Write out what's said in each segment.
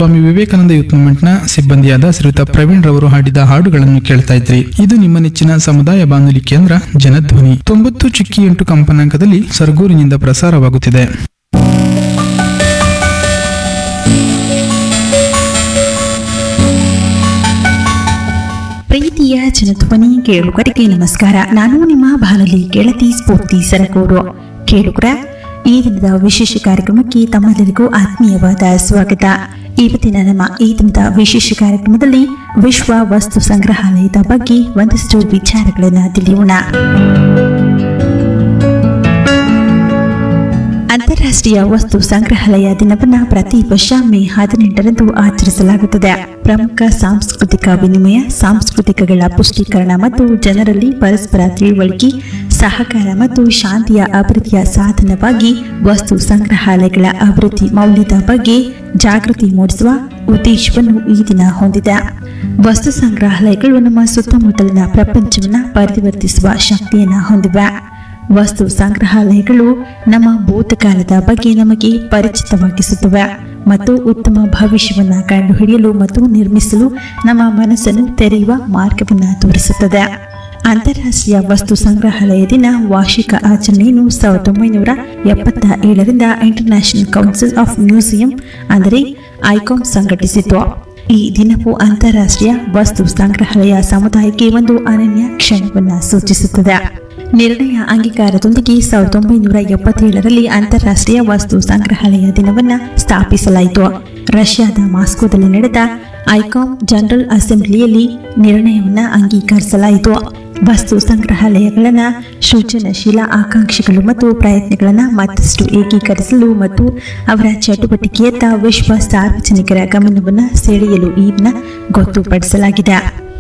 ಸ್ವಾಮಿ Vivekananda youth ಮೂವ್ಮೆಂಟ್ನ ಸಿಬ್ಬಂದಿಯಾದ ಶ್ರೀಯುತ ಪ್ರವೀಣ್ ರವರು ಹಾಡಿದ ಹಾಡುಗಳನ್ನು ಕೇಳ್ತಾ ಇದ್ರಿ ಇದು ನಿಮ್ಮ ನೆಚ್ಚಿನ ಸಮುದಾಯ ಬಾನುಲಿ ಕೇಂದ್ರ ಜನಧ್ವನಿ ತೊಂಬತ್ತು ಚಿಕ್ಕಿ ಎಂಟು ಕಂಪನಾಂಕದಲ್ಲಿ ಸರಗೂರಿನಿಂದ ಪ್ರಸಾರವಾಗುತ್ತಿದೆ ಪ್ರೀತಿಯ ಜನಧ್ವನಿ ಕೇಳುಗರಿಗೆ ನಮಸ್ಕಾರ ನಾನು ನಿಮ್ಮ ಬಾನುಲಿ ಗೆಳತಿ ಸ್ಫೂರ್ತಿ ಸರಗೂರು ಕೇಳುಗರ ಈ ದಿನದ ವಿಶೇಷ ಕಾರ್ಯಕ್ರಮಕ್ಕೆ ತಮ್ಮೆಲ್ಲರಿಗೂ ಆತ್ಮೀಯವಾದ ಸ್ವಾಗತ ಇವತ್ತಿನ ನಮ್ಮ ಈ ದಿನದ ವಿಶೇಷ ಕಾರ್ಯಕ್ರಮದಲ್ಲಿ ವಿಶ್ವ ವಸ್ತು ಸಂಗ್ರಹಾಲಯದ ಬಗ್ಗೆ ಒಂದಷ್ಟು ವಿಚಾರಗಳನ್ನು ತಿಳಿಯೋಣ ಅಂತಾರಾಷ್ಟ್ರೀಯ ವಸ್ತು ಸಂಗ್ರಹಾಲಯ ದಿನವನ್ನ ಪ್ರತಿ ವರ್ಷ ಮೇ ಹದಿನೆಂಟರಂದು ಆಚರಿಸಲಾಗುತ್ತದೆ ಪ್ರಮುಖ ಸಾಂಸ್ಕೃತಿಕ ವಿನಿಮಯ ಸಾಂಸ್ಕೃತಿಕಗಳ ಪುಷ್ಟೀಕರಣ ಮತ್ತು ಜನರಲ್ಲಿ ಪರಸ್ಪರ ತಿಳುವಳಿಕೆ ಸಹಕಾರ ಮತ್ತು ಶಾಂತಿಯ ಅಭಿವೃದ್ಧಿಯ ಸಾಧನವಾಗಿ ವಸ್ತು ಸಂಗ್ರಹಾಲಯಗಳ ಅಭಿವೃದ್ಧಿ ಮೌಲ್ಯದ ಬಗ್ಗೆ ಜಾಗೃತಿ ಮೂಡಿಸುವ ಉದ್ದೇಶವನ್ನು ಈ ದಿನ ಹೊಂದಿದೆ ವಸ್ತು ಸಂಗ್ರಹಾಲಯಗಳು ನಮ್ಮ ಸುತ್ತಮುತ್ತಲಿನ ಪ್ರಪಂಚವನ್ನ ಪರಿವರ್ತಿಸುವ ಶಕ್ತಿಯನ್ನ ಹೊಂದಿವೆ ವಸ್ತು ಸಂಗ್ರಹಾಲಯಗಳು ನಮ್ಮ ಭೂತಕಾಲದ ಬಗ್ಗೆ ನಮಗೆ ಪರಿಚಿತವಾಗಿಸುತ್ತವೆ ಮತ್ತು ಉತ್ತಮ ಭವಿಷ್ಯವನ್ನ ಕಂಡುಹಿಡಿಯಲು ಮತ್ತು ನಿರ್ಮಿಸಲು ನಮ್ಮ ಮನಸ್ಸನ್ನು ತೆರೆಯುವ ಮಾರ್ಗವನ್ನು ತೋರಿಸುತ್ತದೆ ಅಂತಾರಾಷ್ಟ್ರೀಯ ವಸ್ತು ಸಂಗ್ರಹಾಲಯ ದಿನ ವಾರ್ಷಿಕ ಆಚರಣೆಯನ್ನು ಸಾವಿರದ ಒಂಬೈನೂರ ಎಪ್ಪತ್ತ ಏಳರಿಂದ ಇಂಟರ್ನ್ಯಾಷನಲ್ ಕೌನ್ಸಿಲ್ ಆಫ್ ಮ್ಯೂಸಿಯಂ ಅಂದರೆ ಐಕಾಮ್ ಸಂಘಟಿಸಿತು ಈ ದಿನವು ಅಂತಾರಾಷ್ಟ್ರೀಯ ವಸ್ತು ಸಂಗ್ರಹಾಲಯ ಸಮುದಾಯಕ್ಕೆ ಒಂದು ಅನನ್ಯ ಕ್ಷಣವನ್ನು ಸೂಚಿಸುತ್ತದೆ ನಿರ್ಣಯ ಅಂಗೀಕಾರದೊಂದಿಗೆ ಸಾವಿರದ ಒಂಬೈನೂರ ಎಪ್ಪತ್ತೇಳರಲ್ಲಿ ಅಂತಾರಾಷ್ಟ್ರೀಯ ವಸ್ತು ಸಂಗ್ರಹಾಲಯ ದಿನವನ್ನ ಸ್ಥಾಪಿಸಲಾಯಿತು ರಷ್ಯಾದ ಮಾಸ್ಕೋದಲ್ಲಿ ನಡೆದ ಐಕಾಮ್ ಜನರಲ್ ಅಸೆಂಬ್ಲಿಯಲ್ಲಿ ನಿರ್ಣಯವನ್ನ ಅಂಗೀಕರಿಸಲಾಯಿತು ವಸ್ತು ಸಂಗ್ರಹಾಲಯಗಳನ್ನ ಸೃಜನಶೀಲ ಆಕಾಂಕ್ಷೆಗಳು ಮತ್ತು ಪ್ರಯತ್ನಗಳನ್ನ ಮತ್ತಷ್ಟು ಏಕೀಕರಿಸಲು ಮತ್ತು ಅವರ ಚಟುವಟಿಕೆಯತ್ತ ವಿಶ್ವ ಸಾರ್ವಜನಿಕರ ಗಮನವನ್ನು ಸೆಳೆಯಲು ಈ ದಿನ ಗೊತ್ತುಪಡಿಸಲಾಗಿದೆ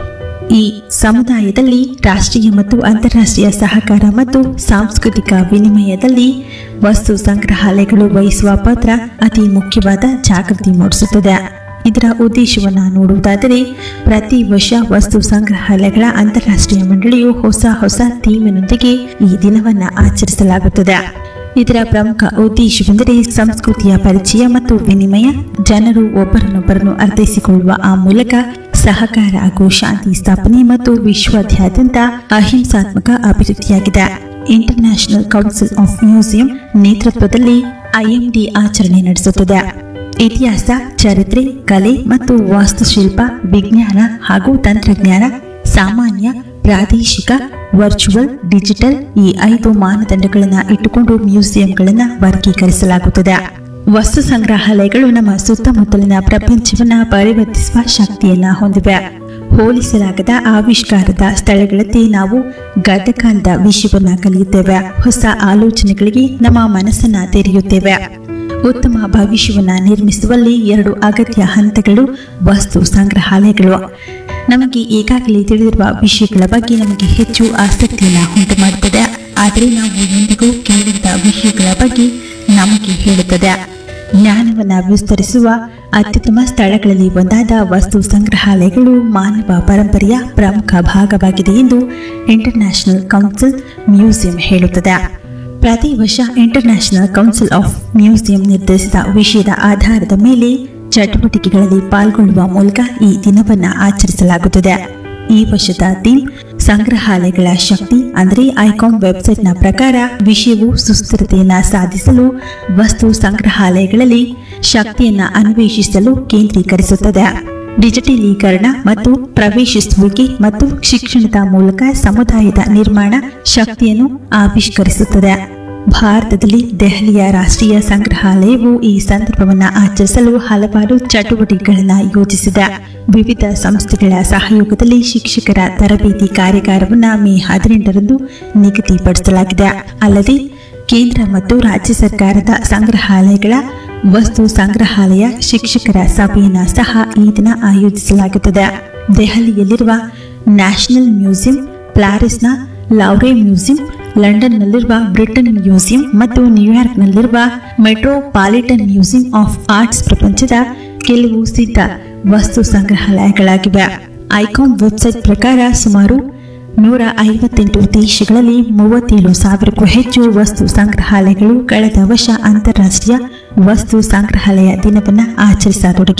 ಈ ಸಮುದಾಯದಲ್ಲಿ ರಾಷ್ಟ್ರೀಯ ಮತ್ತು ಅಂತಾರಾಷ್ಟ್ರೀಯ ಸಹಕಾರ ಮತ್ತು ಸಾಂಸ್ಕೃತಿಕ ವಿನಿಮಯದಲ್ಲಿ ವಸ್ತು ಸಂಗ್ರಹಾಲಯಗಳು ವಹಿಸುವ ಪಾತ್ರ ಅತಿ ಮುಖ್ಯವಾದ ಜಾಗೃತಿ ಮೂಡಿಸುತ್ತದೆ ಇದರ ಉದ್ದೇಶವನ್ನು ನೋಡುವುದಾದರೆ ಪ್ರತಿ ವರ್ಷ ವಸ್ತು ಸಂಗ್ರಹಾಲಯಗಳ ಅಂತಾರಾಷ್ಟ್ರೀಯ ಮಂಡಳಿಯು ಹೊಸ ಹೊಸ ಥೀಮಿನೊಂದಿಗೆ ಈ ದಿನವನ್ನು ಆಚರಿಸಲಾಗುತ್ತದೆ ಇದರ ಪ್ರಮುಖ ಉದ್ದೇಶವೆಂದರೆ ಸಂಸ್ಕೃತಿಯ ಪರಿಚಯ ಮತ್ತು ವಿನಿಮಯ ಜನರು ಒಬ್ಬರನ್ನೊಬ್ಬರನ್ನು ಅರ್ಥೈಸಿಕೊಳ್ಳುವ ಆ ಮೂಲಕ ಸಹಕಾರ ಹಾಗೂ ಶಾಂತಿ ಸ್ಥಾಪನೆ ಮತ್ತು ವಿಶ್ವಾದ್ಯಂತ ಅಹಿಂಸಾತ್ಮಕ ಅಭಿವೃದ್ಧಿಯಾಗಿದೆ ಇಂಟರ್ನ್ಯಾಷನಲ್ ಕೌನ್ಸಿಲ್ ಆಫ್ ಮ್ಯೂಸಿಯಂ ನೇತೃತ್ವದಲ್ಲಿ ಐಎಂಡಿ ಆಚರಣೆ ನಡೆಸುತ್ತದೆ ಇತಿಹಾಸ ಚರಿತ್ರೆ ಕಲೆ ಮತ್ತು ವಾಸ್ತುಶಿಲ್ಪ ವಿಜ್ಞಾನ ಹಾಗೂ ತಂತ್ರಜ್ಞಾನ ಸಾಮಾನ್ಯ ಪ್ರಾದೇಶಿಕ ವರ್ಚುವಲ್ ಡಿಜಿಟಲ್ ಈ ಐದು ಮಾನದಂಡಗಳನ್ನು ಇಟ್ಟುಕೊಂಡು ಮ್ಯೂಸಿಯಂಗಳನ್ನು ವರ್ಗೀಕರಿಸಲಾಗುತ್ತದೆ ವಸ್ತು ಸಂಗ್ರಹಾಲಯಗಳು ನಮ್ಮ ಸುತ್ತಮುತ್ತಲಿನ ಪ್ರಪಂಚವನ್ನ ಪರಿವರ್ತಿಸುವ ಶಕ್ತಿಯನ್ನ ಹೊಂದಿವೆ ಹೋಲಿಸಲಾಗದ ಆವಿಷ್ಕಾರದ ಸ್ಥಳಗಳಂತೆ ನಾವು ಗತಕಾಲದ ವಿಷಯವನ್ನ ಕಲಿಯುತ್ತೇವೆ ಹೊಸ ಆಲೋಚನೆಗಳಿಗೆ ನಮ್ಮ ಮನಸ್ಸನ್ನ ತೆರೆಯುತ್ತೇವೆ ಉತ್ತಮ ಭವಿಷ್ಯವನ್ನ ನಿರ್ಮಿಸುವಲ್ಲಿ ಎರಡು ಅಗತ್ಯ ಹಂತಗಳು ವಸ್ತು ಸಂಗ್ರಹಾಲಯಗಳು ನಮಗೆ ಈಗಾಗಲೇ ತಿಳಿದಿರುವ ವಿಷಯಗಳ ಬಗ್ಗೆ ನಮಗೆ ಹೆಚ್ಚು ಆಸಕ್ತಿಯನ್ನ ಉಂಟು ಮಾಡುತ್ತದೆ ಆದರೆ ನಾವು ಎಂದಿಗೂ ಕೇಳಿದ ವಿಷಯಗಳ ಬಗ್ಗೆ ನಮಗೆ ಹೇಳುತ್ತದೆ ಜ್ಞಾನವನ್ನ ವಿಸ್ತರಿಸುವ ಅತ್ಯುತ್ತಮ ಸ್ಥಳಗಳಲ್ಲಿ ಒಂದಾದ ವಸ್ತು ಸಂಗ್ರಹಾಲಯಗಳು ಮಾನವ ಪರಂಪರೆಯ ಪ್ರಮುಖ ಭಾಗವಾಗಿದೆ ಎಂದು ಇಂಟರ್ನ್ಯಾಷನಲ್ ಕೌನ್ಸಿಲ್ ಮ್ಯೂಸಿಯಂ ಹೇಳುತ್ತದೆ ಪ್ರತಿ ವರ್ಷ ಇಂಟರ್ನ್ಯಾಷನಲ್ ಕೌನ್ಸಿಲ್ ಆಫ್ ಮ್ಯೂಸಿಯಂ ನಿರ್ಧರಿಸಿದ ವಿಷಯದ ಆಧಾರದ ಮೇಲೆ ಚಟುವಟಿಕೆಗಳಲ್ಲಿ ಪಾಲ್ಗೊಳ್ಳುವ ಮೂಲಕ ಈ ದಿನವನ್ನ ಆಚರಿಸಲಾಗುತ್ತದೆ ಈ ವರ್ಷದ ಥೀಮ್ ಸಂಗ್ರಹಾಲಯಗಳ ಶಕ್ತಿ ಅಂದರೆ ಐಕಾನ್ ವೆಬ್ಸೈಟ್ನ ಪ್ರಕಾರ ವಿಷಯವು ಸುಸ್ಥಿರತೆಯನ್ನ ಸಾಧಿಸಲು ವಸ್ತು ಸಂಗ್ರಹಾಲಯಗಳಲ್ಲಿ ಶಕ್ತಿಯನ್ನ ಅನ್ವೇಷಿಸಲು ಕೇಂದ್ರೀಕರಿಸುತ್ತದೆ ಡಿಜಿಟಲೀಕರಣ ಮತ್ತು ಪ್ರವೇಶಿಸುವಿಕೆ ಮತ್ತು ಶಿಕ್ಷಣದ ಮೂಲಕ ಸಮುದಾಯದ ನಿರ್ಮಾಣ ಶಕ್ತಿಯನ್ನು ಆವಿಷ್ಕರಿಸುತ್ತದೆ ಭಾರತದಲ್ಲಿ ದೆಹಲಿಯ ರಾಷ್ಟ್ರೀಯ ಸಂಗ್ರಹಾಲಯವು ಈ ಸಂದರ್ಭವನ್ನು ಆಚರಿಸಲು ಹಲವಾರು ಚಟುವಟಿಕೆಗಳನ್ನು ಯೋಜಿಸಿದೆ ವಿವಿಧ ಸಂಸ್ಥೆಗಳ ಸಹಯೋಗದಲ್ಲಿ ಶಿಕ್ಷಕರ ತರಬೇತಿ ಕಾರ್ಯಾಗಾರವನ್ನು ಮೇ ಹದಿನೆಂಟರಂದು ನಿಗದಿಪಡಿಸಲಾಗಿದೆ ಅಲ್ಲದೆ ಕೇಂದ್ರ ಮತ್ತು ರಾಜ್ಯ ಸರ್ಕಾರದ ಸಂಗ್ರಹಾಲಯಗಳ ವಸ್ತು ಸಂಗ್ರಹಾಲಯ ಶಿಕ್ಷಕರ ಸಭೆಯನ್ನು ಸಹ ಈ ದಿನ ಆಯೋಜಿಸಲಾಗುತ್ತದೆ ದೆಹಲಿಯಲ್ಲಿರುವ ನ್ಯಾಷನಲ್ ಮ್ಯೂಸಿಯಂ ಪ್ಯಾರಿಸ್ನ ಲೌರೆ ಮ್ಯೂಸಿಯಂ ಲಂಡನ್ನಲ್ಲಿರುವ ಬ್ರಿಟನ್ ಮ್ಯೂಸಿಯಂ ಮತ್ತು ನ್ಯೂಯಾರ್ಕ್ನಲ್ಲಿರುವ ಮೆಟ್ರೋಪಾಲಿಟನ್ ಮ್ಯೂಸಿಯಂ ಆಫ್ ಆರ್ಟ್ಸ್ ಪ್ರಪಂಚದ ಕೆಲವು ಸಿದ್ಧ ವಸ್ತು ಸಂಗ್ರಹಾಲಯಗಳಾಗಿವೆ ಐಕಾನ್ ವೆಬ್ಸೈಟ್ ಪ್ರಕಾರ ಸುಮಾರು ನೂರ ಐವತ್ತೆಂಟು ದೇಶಗಳಲ್ಲಿ ಮೂವತ್ತೇಳು ಸಾವಿರಕ್ಕೂ ಹೆಚ್ಚು ವಸ್ತು ಸಂಗ್ರಹಾಲಯಗಳು ಕಳೆದ ವರ್ಷ ಅಂತಾರಾಷ್ಟ್ರೀಯ ವಸ್ತು ಸಂಗ್ರಹಾಲಯ ದಿನವನ್ನು ಆಚರಿಸತೊಡಗಿವೆ